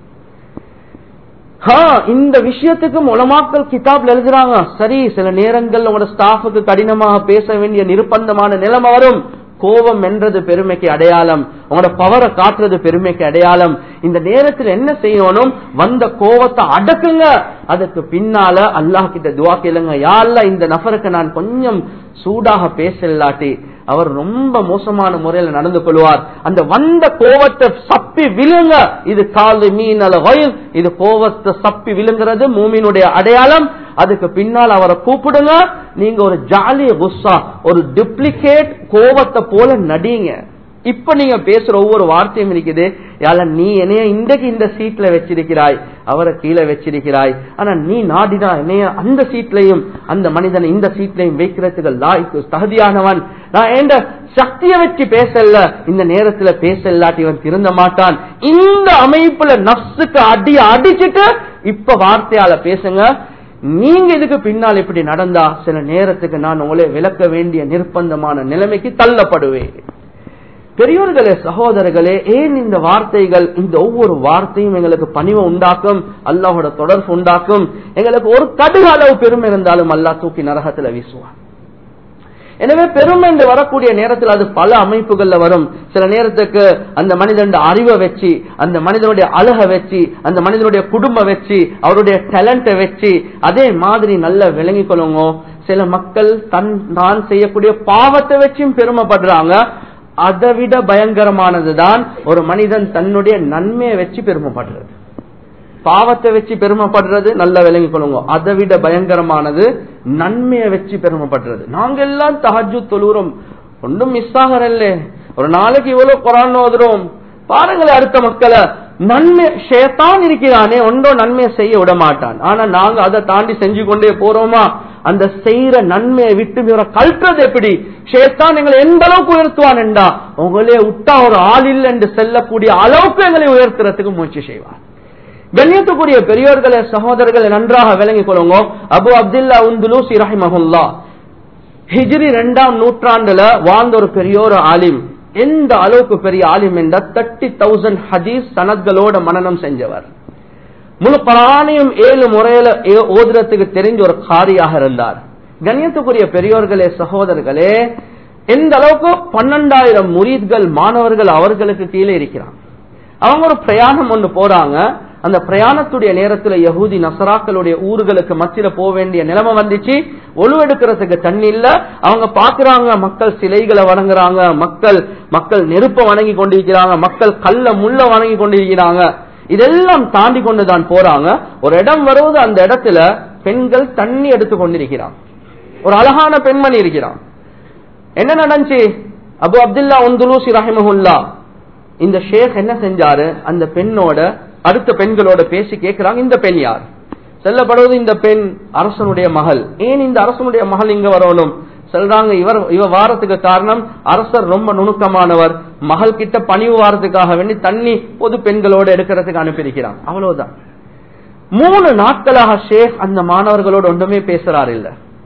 இந்த விஷயத்துக்கும் உலமாக்கள் கிதாப்ல எழுதுறாங்க சரி சில நேரங்கள் உங்களோட ஸ்டாஃபுக்கு கடினமாக பேச வேண்டிய நிர்பந்தமான நிலைமை வரும் கோபம் என்றது பெருமைக்கு அடையாளம் உங்களோட பவரை காட்டுறது பெருமைக்கு அடையாளம் இந்த நேரத்தில் என்ன செய்யணும் வந்த கோபத்தை அடக்குங்க அதுக்கு பின்னால அல்லாஹ் கிட்ட துவா கேளுங்க யாழ்ல இந்த நபருக்கு நான் கொஞ்சம் சூடாக பேசலாட்டி அவர் ரொம்ப மோசமான முறையில் நடந்து கொள்வார் அந்த வந்த கோவத்தை சப்பி விழுங்க இது காலு மீன் அல்ல வயல் இது கோவத்தை சப்பி விழுங்கிறது மூமினுடைய அடையாளம் அதுக்கு பின்னால் அவரை கூப்பிடுங்க நீங்க ஒரு ஜாலி குஸ்ஸா ஒரு டிப்ளிகேட் கோவத்தை போல நடிங்க இப்ப நீங்க பேசுற ஒவ்வொரு வார்த்தையும் இருக்குது யால நீ என்னைய இன்றைக்கு இந்த சீட்ல வச்சிருக்கிறாய் அவரை கீழே வச்சிருக்கிறாய் ஆனா நீ நாடினா என்னைய அந்த சீட்லையும் அந்த மனிதனை இந்த சீட்லையும் வைக்கிறதுக்கு லாய்க்கு தகுதியானவன் நான் எந்த சக்தியை வச்சு பேசல இந்த நேரத்துல பேசலாட்டி இவன் திருந்த மாட்டான் இந்த அமைப்புல நப்சுக்கு அடி அடிச்சுட்டு இப்ப வார்த்தையால பேசுங்க நீங்க இதுக்கு பின்னால் இப்படி நடந்தா சில நேரத்துக்கு நான் உங்களை விளக்க வேண்டிய நிர்பந்தமான நிலைமைக்கு தள்ளப்படுவேன் பெரியோர்களே சகோதரர்களே ஏன் இந்த வார்த்தைகள் இந்த ஒவ்வொரு வார்த்தையும் எங்களுக்கு பணிவை உண்டாக்கும் அல்லாஹோட தொடர்பு உண்டாக்கும் எங்களுக்கு ஒரு கடுகு அளவு பெருமை இருந்தாலும் அல்லா தூக்கி நரகத்துல வீசுவான் எனவே பெருமை என்று வரக்கூடிய நேரத்தில் அது பல அமைப்புகள்ல வரும் சில நேரத்துக்கு அந்த மனிதன் அறிவை வச்சு அந்த மனிதனுடைய அழகை வச்சு அந்த மனிதனுடைய குடும்பம் வச்சு அவருடைய டேலண்ட்டை வச்சு அதே மாதிரி நல்ல விளங்கி கொள்ளுங்க சில மக்கள் தன் தான் செய்யக்கூடிய பாவத்தை வச்சும் பெருமைப்படுறாங்க அதை விட பயங்கரமானதுதான் ஒரு மனிதன் தன்னுடைய நன்மையை வச்சு பெருமைப்படுறது பாவத்தை வச்சு பெருமைப்படுறது நல்ல விளங்கி கொள்ளுங்க அதை விட பயங்கரமானது நன்மையை வச்சு பெருமைப்படுறது நாங்க எல்லாம் தஹஜு தொழுறோம் ஒன்றும் மிஸ் ஆகிறல்ல ஒரு நாளைக்கு இவ்வளவு குரான் ஓதுறோம் பாருங்களேன் அடுத்த மக்களை நன்மை ஷேத்தான் இருக்கிறானே ஒன்றோ நன்மையை செய்ய விட மாட்டான் ஆனா நாங்க அதை தாண்டி செஞ்சு கொண்டே போறோமா அந்த செய்யற நன்மையை விட்டு இவரை கல்றது எப்படி ஷேத்தான் எங்களை எந்த அளவுக்கு உயர்த்துவான் என்றா உங்களே விட்டா ஒரு ஆள் இல்லை என்று செல்லக்கூடிய அளவுக்கு எங்களை உயர்த்துறதுக்கு முயற்சி செய்வார் கண்ணியத்துக்குரிய பெரியோர்களே சகோதரர்களை நன்றாக விளங்கிக் கொள்ளுங்க அபு அப்துல்லா உந்துலூசி ரஹிமஹுல்லா ஹிஜ்ரி இரண்டாம் நூற்றாண்டுல வாழ்ந்த ஒரு பெரியோர் ஆலிம் எந்த அளவுக்கு பெரிய ஆலிம் என்ற தேர்ட்டி தௌசண்ட் ஹதீஸ் சனத்களோட மனநம் செஞ்சவர் முழு பராணையும் ஏழு முறையில ஓதுறதுக்கு தெரிஞ்ச ஒரு காரியாக இருந்தார் கண்ணியத்துக்குரிய பெரியோர்களே சகோதரர்களே எந்த அளவுக்கு பன்னெண்டாயிரம் முரீத்கள் மாணவர்கள் அவர்களுக்கு கீழே இருக்கிறாங்க அவங்க ஒரு பிரயாணம் ஒண்ணு போறாங்க அந்த பிரயாணத்துடைய நேரத்துல யகூதி நசராக்களுடைய ஊர்களுக்கு மத்தியில போக வேண்டிய நிலைமை வந்துச்சு ஒழுவெடுக்கிறதுக்கு தண்ணி இல்ல அவங்க பாக்குறாங்க மக்கள் சிலைகளை வணங்குறாங்க மக்கள் மக்கள் நெருப்ப வணங்கி கொண்டிருக்கிறாங்க மக்கள் கல்ல முள்ள வணங்கி கொண்டிருக்கிறாங்க இதெல்லாம் தாண்டி கொண்டுதான் போறாங்க ஒரு இடம் வருவது அந்த இடத்துல பெண்கள் தண்ணி எடுத்து கொண்டிருக்கிறான் ஒரு அழகான பெண்மணி இருக்கிறான் என்ன நடந்துச்சு அபு அப்துல்லா உந்துலூசி ரஹிமஹுல்லா இந்த ஷேக் என்ன செஞ்சாரு அந்த பெண்ணோட அடுத்த பெண்களோட பேசி கேட்கிறாங்க இந்த பெண் யார் செல்லப்படுவது இந்த பெண் அரசனுடைய மகள் ஏன் இந்த அரசனுடைய மகள் இங்க வரணும் சொல்றாங்க இவர் இவ வாரத்துக்கு காரணம் அரசர் ரொம்ப நுணுக்கமானவர் மகள் கிட்ட பணிவு வாரத்துக்காக வேண்டி தண்ணி பொது பெண்களோடு எடுக்கிறதுக்கு அனுப்பியிருக்கிறான் அவ்வளவுதான் மூணு நாட்களாக ஷேக் அந்த மாணவர்களோடு ஒன்றுமே பேசுறார் இல்ல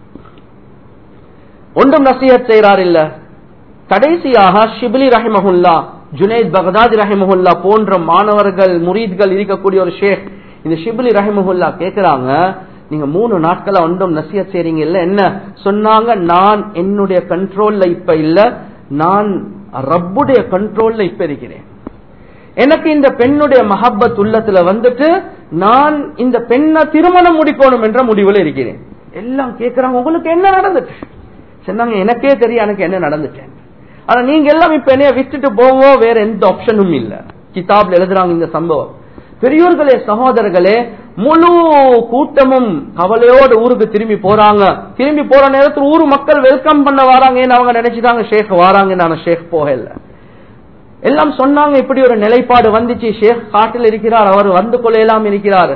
ஒன்றும் நசீகத் செய்யறார் இல்ல கடைசியாக ஷிபிலி ரஹிமஹுல்லா ஜுனைத் பகதாதி ரஹிமஹுல்லா போன்ற மாணவர்கள் முரீத்கள் இருக்கக்கூடிய ஒரு ஷேக் இந்த ஷிபிலி ரஹிமஹுல்லா கேக்குறாங்க நீங்க மூணு நாட்களா ஒன்றும் நசிய செய்றீங்க இல்ல என்ன சொன்னாங்க நான் என்னுடைய கண்ட்ரோல்ல இப்ப இல்ல நான் ரப்புடைய கண்ட்ரோல்ல இப்ப இருக்கிறேன் எனக்கு இந்த பெண்ணுடைய மஹப்பத் உள்ளத்துல வந்துட்டு நான் இந்த பெண்ணை திருமணம் முடிக்கணும் என்ற முடிவுல இருக்கிறேன் எல்லாம் கேக்குறாங்க உங்களுக்கு என்ன நடந்துட்டு சொன்னாங்க எனக்கே தெரியும் எனக்கு என்ன நடந்துட்டேன் ஆனா நீங்க எல்லாம் இப்ப என்னைய விட்டுட்டு போவோம் வேற எந்த ஆப்ஷனும் இல்ல கிதாப்ல எழுதுறாங்க இந்த சம்பவம் பெரியோர்களே சகோதரர்களே முழு கூட்டமும் கவலையோடு ஊருக்கு திரும்பி போறாங்க திரும்பி போற நேரத்தில் ஊர் மக்கள் வெல்கம் பண்ண வராங்க அவங்க நினைச்சுட்டாங்க ஷேக் வராங்க நான் ஷேக் போகல எல்லாம் சொன்னாங்க இப்படி ஒரு நிலைப்பாடு வந்துச்சு ஷேக் காட்டில் இருக்கிறார் அவர் வந்து கொள்ளையெல்லாம் இருக்கிறார்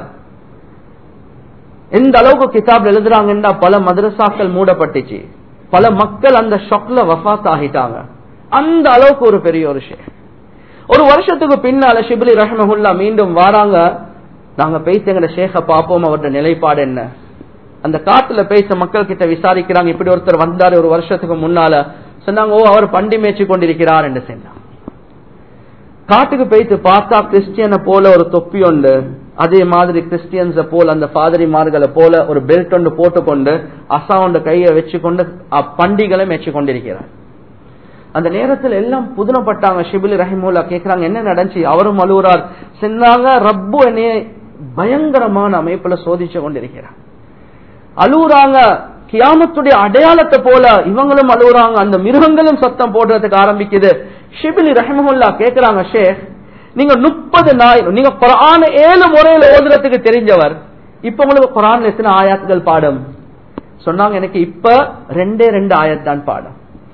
எந்த அளவுக்கு கிதாப் எழுதுறாங்கன்னா பல மதரசாக்கள் மூடப்பட்டுச்சு பல மக்கள் அந்த ஷொக்ல வஃத் ஆகிட்டாங்க அந்த அளவுக்கு ஒரு பெரிய ஒரு ஷேக் ஒரு வருஷத்துக்கு பின்னால ஷிபிலி ரஹமஹுல்லா மீண்டும் வாராங்க நாங்க பேசி எங்க ஷேக பார்ப்போம் அவருடைய நிலைப்பாடு என்ன அந்த காட்டுல பேச மக்கள் கிட்ட விசாரிக்கிறாங்க இப்படி ஒருத்தர் வந்தாரு ஒரு வருஷத்துக்கு முன்னால சொன்னாங்க ஓ அவர் பண்டி மேய்ச்சி கொண்டிருக்கிறார் என்று சொன்னாங்க காட்டுக்கு போயிட்டு பார்த்தா கிறிஸ்டியனை போல ஒரு தொப்பி உண்டு அதே மாதிரி கிறிஸ்டியன்ஸ போல அந்த பாதிரிமார்களை போல ஒரு பெல்ட் ஒன்று போட்டுக்கொண்டு அசா ஒன்று கையை வச்சுக்கொண்டு பண்டிகளை மேய்ச்சி கொண்டிருக்கிறார் அந்த நேரத்தில் எல்லாம் புதுனப்பட்டாங்க ஷிபிலி ரஹிமுல்லா கேக்குறாங்க என்ன நடந்துச்சு அவரும் அழுகுறார் சொன்னாங்க ரப்பு என்னைய பயங்கரமான அமைப்புல சோதிச்சு கொண்டிருக்கிறார் அழுகுறாங்க கியாமத்துடைய அடையாளத்தை போல இவங்களும் அழுகுறாங்க அந்த மிருகங்களும் சத்தம் போடுறதுக்கு ஆரம்பிக்குது ஷிபிலி ரஹிமுல்லா கேக்குறாங்க ஷேக் நீங்க முப்பது நாய் நீங்க குரான ஏழு முறையில ஓதுறதுக்கு தெரிஞ்சவர் இப்ப உங்களுக்கு குரான் எத்தனை ஆயாத்துகள் பாடம் சொன்னாங்க எனக்கு இப்ப ரெண்டே ரெண்டு ஆயத்தான் பாடம்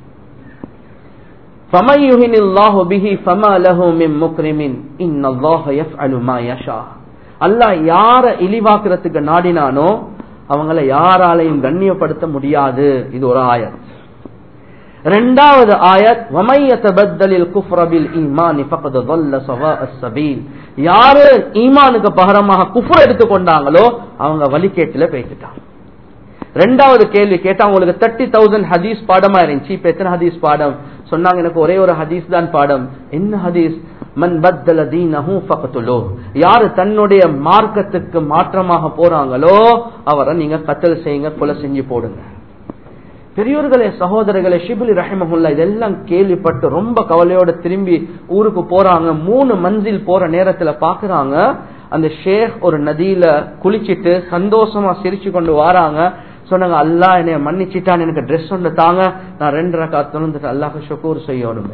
فَمَن يُهِنِ اللَّهُ بِهِ فَمَا لَهُ مِن مُكْرِمٍ إِنَّ اللَّهَ يَفْعَلُ مَا يَشَاءُ அல்லாஹ் யார இழிவாக்குறதுக்கு நாடினானோ அவங்கள யாராலையும் கண்ணியப்படுத்த முடியாது இது ஒரு ஆயத் ரெண்டாவது ஆயத் وَمَن يَتَبَدَّلِ الْكُفْرَ بِالْإِيمَانِ فَقَدْ ضَلَّ سَوَاءَ السَّبِيلِ யாரு ஈமானுக்கு பகரமாக குஃப்ர் எடுத்துக்கொண்டாங்களோ அவங்க வழிகேட்டுல பேசிட்டாங்க ரெண்டாவது கேள்வி கேட்டா உங்களுக்கு தேர்ட்டி தௌசண்ட் ஹதீஸ் பாடமா இருந்துச்சு இப்ப எத்தனை ஹதீஸ் பாடம் சொன்னாங்க எனக்கு ஒரே ஒரு ஹதீஸ் தான் பாடம் என்ன ஹதீஸ் மன் பத்தல தீனஹு ஃபக்துலு யாரு தன்னுடைய மார்க்கத்துக்கு மாற்றமாக போறாங்களோ அவரை நீங்க கத்தல் செய்யுங்க கொலை செஞ்சு போடுங்க பெரியோர்களே சகோதரர்களே ஷிபுலி ரஹிமஹுல்லா இதெல்லாம் கேள்விப்பட்டு ரொம்ப கவலையோட திரும்பி ஊருக்கு போறாங்க மூணு மஞ்சில் போற நேரத்துல பாக்குறாங்க அந்த ஷேக் ஒரு நதியில குளிச்சிட்டு சந்தோஷமா சிரிச்சு கொண்டு வராங்க சொன்னாங்க அல்லா என்னைய மன்னிச்சிட்டான் எனக்கு ட்ரெஸ் ஒன்று தாங்க நான் ரெண்டு ரக்கா தொழுந்துட்டு அல்லாஹ் ஷக்கூர் செய்யணும்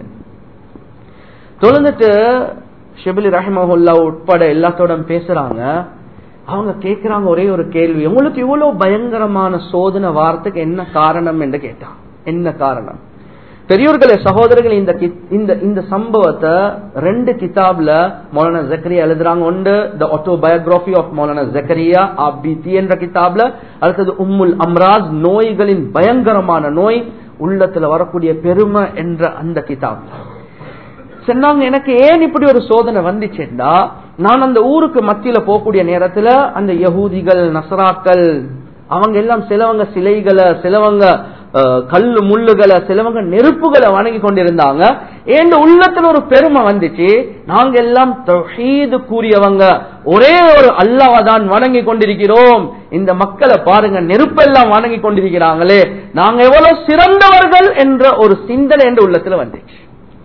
தொழுந்துட்டு ஷிபிலி ரஹிமஹுல்லா உட்பட எல்லாத்தோட பேசுறாங்க அவங்க கேக்குறாங்க ஒரே ஒரு கேள்வி உங்களுக்கு இவ்வளவு பயங்கரமான சோதனை வாரத்துக்கு என்ன காரணம் என்று கேட்டான் என்ன காரணம் பெரியோர்களே சகோதரர்கள் இந்த இந்த இந்த சம்பவத்தை ரெண்டு கிதாப்ல மௌலானா ஜக்கரியா எழுதுறாங்க ஒன்று the autobiography of Maulana Zakariya அபிதி என்ற கிதாப்ல அடுத்தது உம்முல் அம்ராஸ் நோய்களின் பயங்கரமான நோய் உள்ளத்துல வரக்கூடிய பெருமை என்ற அந்த கிதாப்ல சொன்னாங்க எனக்கு ஏன் இப்படி ஒரு சோதனை வந்துச்சுன்னா நான் அந்த ஊருக்கு மத்தியில போகக்கூடிய நேரத்துல அந்த யகூதிகள் நசராக்கள் அவங்க எல்லாம் சிலவங்க சிலைகளை சிலவங்க கல்லு முள்ளுகளை சிலவங்க நெருப்புகளை வணங்கி கொண்டிருந்தாங்க என் உள்ளத்துல ஒரு பெருமை வந்துச்சு நாங்க எல்லாம் தொஹீது கூறியவங்க ஒரே ஒரு அல்லாவை தான் வணங்கி கொண்டிருக்கிறோம் இந்த மக்களை பாருங்க நெருப்பெல்லாம் வணங்கி கொண்டிருக்கிறாங்களே நாங்க எவ்வளவு சிறந்தவர்கள் என்ற ஒரு சிந்தனை என்ற உள்ளத்துல வந்துச்சு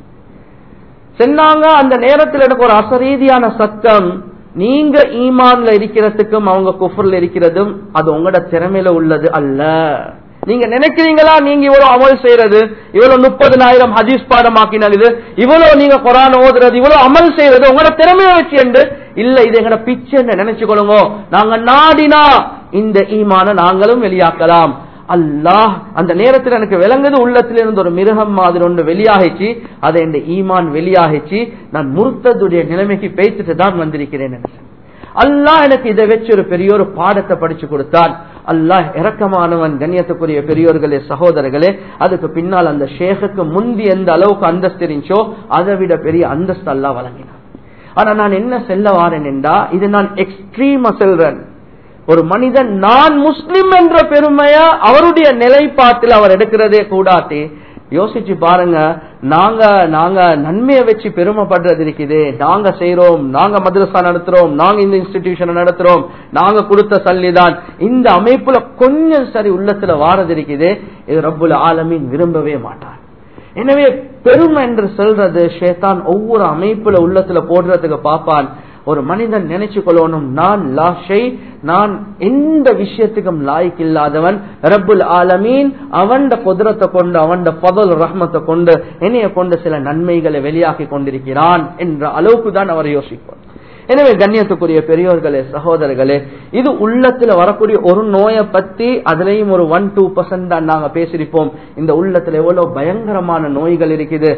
சொன்னாங்க அந்த நேரத்தில் எனக்கு ஒரு அசரீதியான சத்தம் நீங்க ஈமான்ல இருக்கிறதுக்கும் அவங்க குஃபர்ல இருக்கிறதும் அது உங்களோட திறமையில உள்ளது அல்ல நீங்க நினைக்கிறீங்களா நீங்க இவ்வளவு அமல் செய்யறது இவ்வளவு முப்பதுனாயிரம் ஹதீஸ் பாடமாக்கினது இவ்வளவு நீங்க குரான் ஓதுறது இவ்வளவு அமல் செய்யறது உங்களோட திறமையை வச்சு என்று இல்ல இது எங்கட பிச்சை நினைச்சுக்கொள்ளுங்க நாங்க நாடினா இந்த ஈமான நாங்களும் வெளியாக்கலாம் அல்லாஹ் அந்த நேரத்தில் எனக்கு விளங்குது உள்ளத்துல இருந்து ஒரு மிருகம் மாதிரி ஒன்று வெளியாகிச்சு அதை இந்த ஈமான் வெளியாகிச்சு நான் முருத்ததுடைய நிலைமைக்கு பேசிட்டு தான் வந்திருக்கிறேன் அல்லாஹ் எனக்கு இதை வச்சு ஒரு பெரிய ஒரு பாடத்தை படிச்சு கொடுத்தான் அல்லாஹ் இறக்கமானவன் கண்ணியத்துக்குரிய பெரியோர்களே சகோதரர்களே அதுக்கு பின்னால் அந்த ஷேகுக்கு முந்தி எந்த அளவுக்கு அந்தஸ்து இருந்துச்சோ அதை விட பெரிய அந்தஸ்து அல்லாஹ் வழங்கினான் ஆனா நான் என்ன செல்ல வாரேன் என்றா இது நான் எக்ஸ்ட்ரீமா செல்றேன் ஒரு மனிதன் நான் முஸ்லிம் என்ற பெருமைய அவருடைய நிலைப்பாட்டில் அவர் எடுக்கிறதே கூடாட்டி யோசிச்சு பாருங்க நாங்க நாங்க நன்மையை வச்சு பெருமைப்படுறது இருக்குது நாங்க செய்யறோம் நாங்க மദ്രസா நடத்துறோம் நாங்க இந்த இன்ஸ்டிடியூஷன் நடத்துறோம் நாங்க கொடுத்த சல்லிதான் இந்த அமைப்புல கொஞ்சம் சரி உள்ளத்துல வாரது இருக்குது இது ரப்புல் ஆலமீன் விரும்பவே மாட்டார் எனவே பெருமை என்று சொல்றது ஷேத்தான் ஒவ்வொரு அமைப்புல உள்ளத்துல போடுறதுக்கு பார்ப்பான் ஒரு மனிதன் நினைச்சு கொள்ளணும் நான் லாஷை நான் எந்த விஷயத்துக்கும் லாய்க்கு இல்லாதவன் ரப்புல் ஆலமீன் அவன் குதிரத்தை கொண்டு அவன் பதல் ரஹ்மத்தை கொண்டு என்னைய கொண்டு சில நன்மைகளை வெளியாக்கி கொண்டிருக்கிறான் என்ற அளவுக்கு தான் அவர் யோசிப்பார் எனவே கண்ணியத்துக்குரிய பெரியோர்களே சகோதரர்களே இது உள்ளத்துல வரக்கூடிய ஒரு நோயை பத்தி அதுலயும் ஒரு ஒன் டூ பர்சன்ட் தான் நாங்க பேசிருப்போம் இந்த உள்ளத்துல எவ்வளவு பயங்கரமான நோய்கள் இருக்குது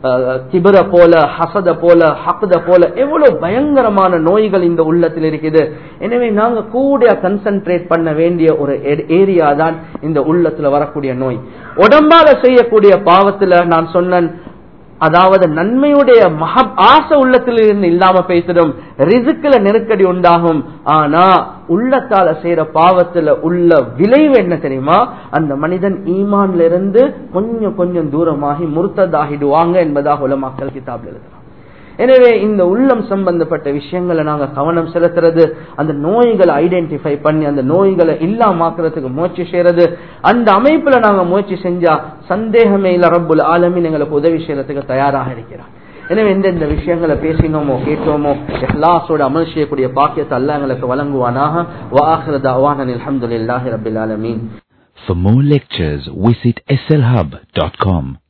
கிபர போல ஹசத போல ஹக்த போல எவ்வளவு பயங்கரமான நோய்கள் இந்த உள்ளத்தில் இருக்குது எனவே நாங்க கூட கன்சென்ட்ரேட் பண்ண வேண்டிய ஒரு ஏரியா தான் இந்த உள்ளத்துல வரக்கூடிய நோய் உடம்பால செய்யக்கூடிய பாவத்துல நான் சொன்னேன் அதாவது நன்மையுடைய மக ஆசை உள்ளத்தில் இருந்து இல்லாம பேசிடும் ரிசுக்குல நெருக்கடி உண்டாகும் ஆனா உள்ளத்தால செய்யற பாவத்துல உள்ள விளைவு என்ன தெரியுமா அந்த மனிதன் ஈமான்ல இருந்து கொஞ்சம் கொஞ்சம் தூரமாகி முருத்ததாகிடுவாங்க என்பதாக உலமாக்கல் கிதாப்ல எழுதுறான் எனவே இந்த உள்ளம் சம்பந்தப்பட்ட விஷயங்களை நாங்க கவனம் செலுத்துறது அந்த நோய்களை ஐடென்டிஃபை பண்ணி அந்த நோய்களை இல்லாமாக்குறதுக்கு முயற்சி செய்யறது அந்த அமைப்புல நாங்க முயற்சி செஞ்சா சந்தேகமே இல்ல ரப்புல் ஆலமின் எங்களுக்கு உதவி செய்யறதுக்கு தயாராக இருக்கிறார் எனவே எந்தெந்த விஷயங்களை பேசினோமோ கேட்டோமோ இஹ்லாஸோட அமல் செய்யக்கூடிய பாக்கியத்தை அல்ல எங்களுக்கு வழங்குவானாக வாஹிரத அவானன் அல்ஹம்துலில்லாஹி ரபில் ஆலமீன் For more lectures, visit slhub.com.